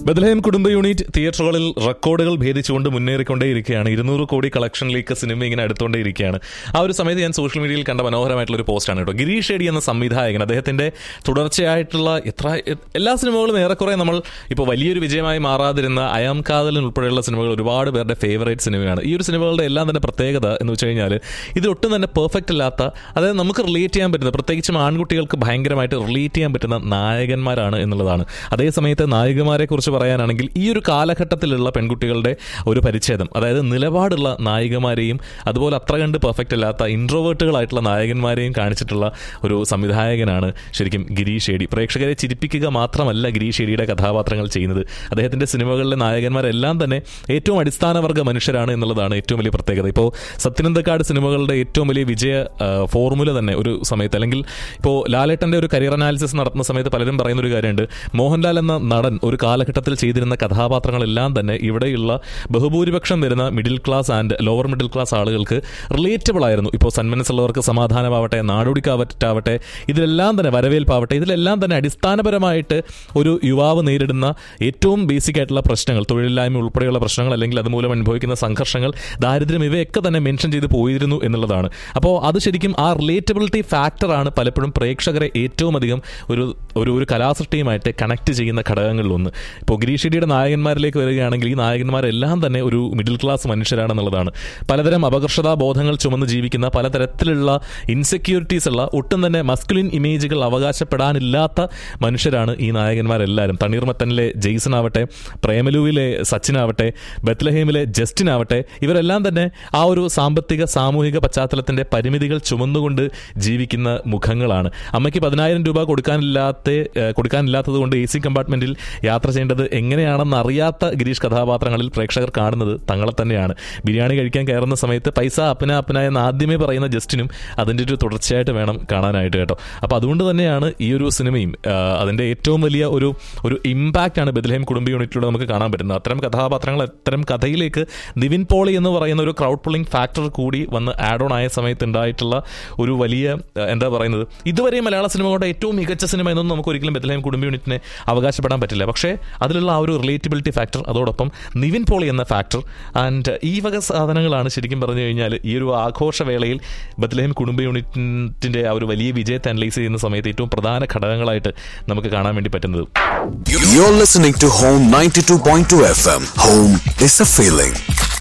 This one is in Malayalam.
ബദലഹം കുടുംബ യൂണിറ്റ് തിയേറ്ററുകളിൽ റെക്കോർഡുകൾ ഭേദിച്ചുകൊണ്ട് മുന്നേറിക്കൊണ്ടേയിരിക്കുകയാണ് ഇരുന്നൂറ് കോടി കളക്ഷനിലേക്ക് സിനിമ ഇങ്ങനെ അടുത്തുകൊണ്ടേയിരിക്കുകയാണ് ആ ഒരു സമയത്ത് ഞാൻ സോഷ്യൽ മീഡിയയിൽ കണ്ട മനോഹരമായിട്ടുള്ള ഒരു പോസ്റ്റാണ് കേട്ടോ ഗിരീഷ് ഷെഡി എന്ന സംവിധായകൻ അദ്ദേഹത്തിന്റെ തുടർച്ചയായിട്ടുള്ള എത്ര എല്ലാ സിനിമകളും ഏറെക്കുറെ നമ്മൾ ഇപ്പോൾ വലിയൊരു വിജയമായി മാറാതിരുന്ന അയാം കാതലൻ ഉൾപ്പെടെയുള്ള സിനിമകൾ ഒരുപാട് പേരുടെ ഫേവറേറ്റ് സിനിമയാണ് ഈ ഒരു സിനിമകളുടെ എല്ലാം തന്നെ പ്രത്യേകത എന്ന് വെച്ച് കഴിഞ്ഞാൽ ഇത് ഒട്ടും തന്നെ പെർഫെക്റ്റ് അല്ലാത്ത അതായത് നമുക്ക് റിലേറ്റ് ചെയ്യാൻ പറ്റുന്ന പ്രത്യേകിച്ചും ആൺകുട്ടികൾക്ക് ഭയങ്കരമായിട്ട് റിലേറ്റ് ചെയ്യാൻ പറ്റുന്ന നായകന്മാരാണ് എന്നുള്ളതാണ് അതേ സമയത്ത് നായികമാരെ കുറിച്ച് പറയാനാണെങ്കിൽ ഈ ഒരു കാലഘട്ടത്തിലുള്ള പെൺകുട്ടികളുടെ ഒരു പരിച്ഛേദം അതായത് നിലപാടുള്ള നായികമാരെയും അതുപോലെ അത്ര കണ്ട് പെർഫെക്റ്റ് അല്ലാത്ത ഇൻട്രോവേർട്ടുകളായിട്ടുള്ള നായകന്മാരെയും കാണിച്ചിട്ടുള്ള ഒരു സംവിധായകനാണ് ശരിക്കും ഗിരീഷ് ഷേഡി പ്രേക്ഷകരെ ചിരിപ്പിക്കുക മാത്രമല്ല ഗിരീഷ് ഷേഡിയുടെ കഥാപാത്രങ്ങൾ ചെയ്യുന്നത് അദ്ദേഹത്തിന്റെ സിനിമകളിലെ നായകന്മാരെല്ലാം തന്നെ ഏറ്റവും അടിസ്ഥാനവർഗ മനുഷ്യരാണ് എന്നുള്ളതാണ് ഏറ്റവും വലിയ പ്രത്യേകത ഇപ്പോൾ സത്യനന്ദക്കാട് സിനിമകളുടെ ഏറ്റവും വലിയ വിജയ ആ, ഫോർമുല തന്നെ ഒരു സമയത്ത് അല്ലെങ്കിൽ ഇപ്പോൾ ലാലേട്ടന്റെ ഒരു കരിയർ അനാലിസിസ് നടത്തുന്ന സമയത്ത് പലരും പറയുന്ന ഒരു കാര്യമുണ്ട് മോഹൻലാൽ എന്ന നടൻ ഒരു കാലഘട്ടത്തിൽ ചെയ്തിരുന്ന കഥാപാത്രങ്ങളെല്ലാം തന്നെ ഇവിടെയുള്ള ബഹുഭൂരിപക്ഷം വരുന്ന middle class and lower middle class ആളുകൾക്ക് റിലേറ്റബിൾ ആയിരുന്നു ഇപ്പോൾ സന്മനസ്സുള്ളവർക്ക് സമാധാനമാവട്ടെ നാടോടിക്കാവറ്റാവട്ടെ ഇതിലെല്ലാം തന്നെ വരവേൽപ്പാവട്ടെ ഇതിലെല്ലാം തന്നെ അടിസ്ഥാനപരമായിട്ട് ഒരു യുവാവ് നേരിടുന്ന ഏറ്റവും ബേസിക് ആയിട്ടുള്ള പ്രശ്നങ്ങൾ തൊഴിലില്ലായ്മ ഉൾപ്പെടെയുള്ള പ്രശ്നങ്ങൾ അല്ലെങ്കിൽ അതുമൂലം അനുഭവിക്കുന്ന സംഘർഷങ്ങൾ ദാരിദ്ര്യം ഇവയൊക്കെ തന്നെ മെൻഷൻ ചെയ്ത് പോയിരുന്നു എന്നുള്ളതാണ് അപ്പോൾ അത് ശരിക്കും ആ റിലേറ്റബിലിറ്റി ഫാക്ടറാണ് പലപ്പോഴും പ്രേക്ഷകരെ ഏറ്റവും അധികം ഒരു ഒരു ഒരു കലാസൃഷ്ടിയുമായിട്ട് കണക്ട് ചെയ്യുന്ന ഘടകങ്ങളിലൊന്ന് ഇപ്പോൾ ഗിരീഷ് നായകന്മാരിലേക്ക് വരികയാണെങ്കിൽ ഈ നായകന്മാരെല്ലാം തന്നെ ഒരു മിഡിൽ ക്ലാസ് മനുഷ്യരാണെന്നുള്ളതാണ് പലതരം അപകർഷതാ ബോധങ്ങൾ ചുമന്ന് ജീവിക്കുന്ന പലതരത്തിലുള്ള ഇൻസെക്യൂരിറ്റീസ് ഉള്ള ഒട്ടും തന്നെ മസ്കുലിൻ ഇമേജുകൾ അവകാശപ്പെടാനില്ലാത്ത മനുഷ്യരാണ് ഈ നായകന്മാരെല്ലാവരും തണ്ണീർമത്തനിലെ ജെയ്സൺ ആവട്ടെ പ്രേമലുവിലെ സച്ചിൻ ആവട്ടെ ബത്ലഹേമിലെ ജസ്റ്റിൻ ആവട്ടെ ഇവരെല്ലാം തന്നെ ആ ഒരു സാമ്പത്തിക സാമൂഹിക പശ്ചാത്തലത്തിന്റെ പരിമിതികൾ ചുമന്നുകൊണ്ട് ജീവിക്കുന്ന മുഖങ്ങളാണ് അമ്മയ്ക്ക് പതിനായിരം രൂപ കൊടുക്കാനില്ലാത്ത ഏഹ്, കൊടുക്കാനില്ലാത്തത് കൊണ്ട് എ സി കമ്പാർട്ട്മെന്റിൽ യാത്ര ചെയ്യേണ്ടത് എങ്ങനെയാണെന്ന് അറിയാത്ത ഗിരീഷ് കഥാപാത്രങ്ങളിൽ പ്രേക്ഷകർ കാണുന്നത് തങ്ങളെ തന്നെയാണ് ബിരിയാണി കഴിക്കാൻ കയറുന്ന സമയത്ത് പൈസ അപ്പന അപ്പന എന്ന് ആദ്യമേ പറയുന്ന ജസ്റ്റിനും അതിൻ്റെ ഒരു തുടർച്ചയായിട്ട് വേണം കാണാനായിട്ട് കേട്ടോ അപ്പോൾ അതുകൊണ്ട് തന്നെയാണ് ഈ ഒരു സിനിമയും ആ, അതിൻ്റെ ഏറ്റവും വലിയ ഒരു ഒരു ഇമ്പാക്റ്റ് ആണ് ബദലഹേം കുടുംബ യൂണിറ്റിലൂടെ നമുക്ക് കാണാൻ പറ്റുന്നത് അത്തരം കഥാപാത്രങ്ങൾ അത്തരം കഥയിലേക്ക് നിവിൻ പോളി എന്ന് പറയുന്ന ഒരു ക്രൗഡ് പുള്ളിംഗ് ഫാക്ടർ കൂടി വന്ന് ആഡ് ഓൺ ആയ സമയത്ത് ഉണ്ടായിട്ടുള്ള ഒരു വലിയ ആ, എന്താ പറയുന്നത് ഇതുവരെ മലയാള സിനിമകളുടെ ഏറ്റവും മികച്ച സിനിമ എന്നൊന്നും നമുക്ക് ഒരിക്കലും ബദലഹേം കുടുംബ യൂണിറ്റിനെ അവകാശപ്പെടാൻ പറ്റില്ല പക്ഷേ അതിലുള്ള ആ ഒരു റിലേറ്റബിലിറ്റി ഫാക്ടർ അതോടൊപ്പം നിവിൻ പോളി എന്ന ഫാക്ടർ ആൻഡ് ഈ വക സാധനങ്ങളാണ് ശരിക്കും പറഞ്ഞു കഴിഞ്ഞാൽ ഈ ഒരു ആഘോഷവേളയിൽ ബത്ലഹേം കുടുംബ യൂണിറ്റിന്റെ ആ ഒരു വലിയ വിജയത്തെ അനലൈസ് ചെയ്യുന്ന സമയത്ത് ഏറ്റവും പ്രധാന ഘടകങ്ങളായിട്ട് നമുക്ക് കാണാൻ വേണ്ടി പറ്റുന്നത് You're listening to Home 92.2 FM. Home is a feeling.